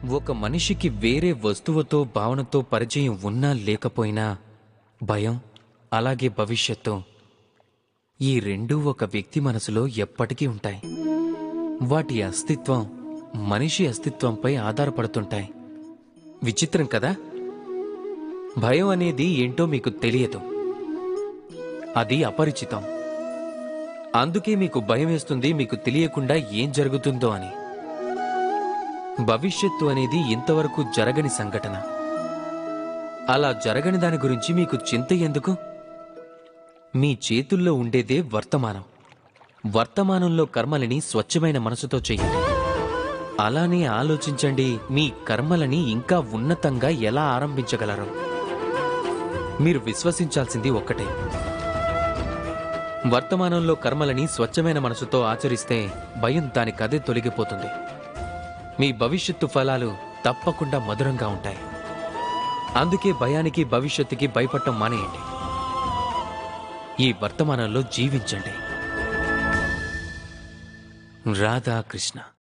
ఒక మనిషికి వేరే వస్తువుతో భావనతో పరిచయం ఉన్నా లేకపోయినా భయం అలాగే భవిష్యత్తు ఈ రెండూ ఒక వ్యక్తి మనసులో ఎప్పటికీ ఉంటాయి వాటి అస్తిత్వం మనిషి అస్తిత్వంపై ఆధారపడుతుంటాయి విచిత్రం కదా భయం అనేది ఏంటో మీకు తెలియదు అది అపరిచితం అందుకే మీకు భయం వేస్తుంది మీకు తెలియకుండా ఏం జరుగుతుందో అని భవిష్యత్తు అనేది ఇంతవరకు జరగని సంఘటన అలా జరగని దాని గురించి మీకు చింత ఎందుకు మీ చేతుల్లో ఉండేదే వర్తమానం వర్తమానంలో కర్మలని స్వచ్ఛమైన మనసుతో చెయ్యండి అలానే ఆలోచించండి మీ కర్మలని ఇంకా ఉన్నతంగా ఎలా ఆరంభించగలరు మీరు విశ్వసించాల్సింది ఒక్కటే వర్తమానంలో కర్మలని స్వచ్ఛమైన మనసుతో ఆచరిస్తే భయం దానికదే తొలగిపోతుంది మీ భవిష్యత్తు ఫలాలు తప్పకుండా మధురంగా ఉంటాయి అందుకే భయానికి భవిష్యత్తుకి భయపడటం మానేయండి ఈ వర్తమానంలో జీవించండి రాధాకృష్ణ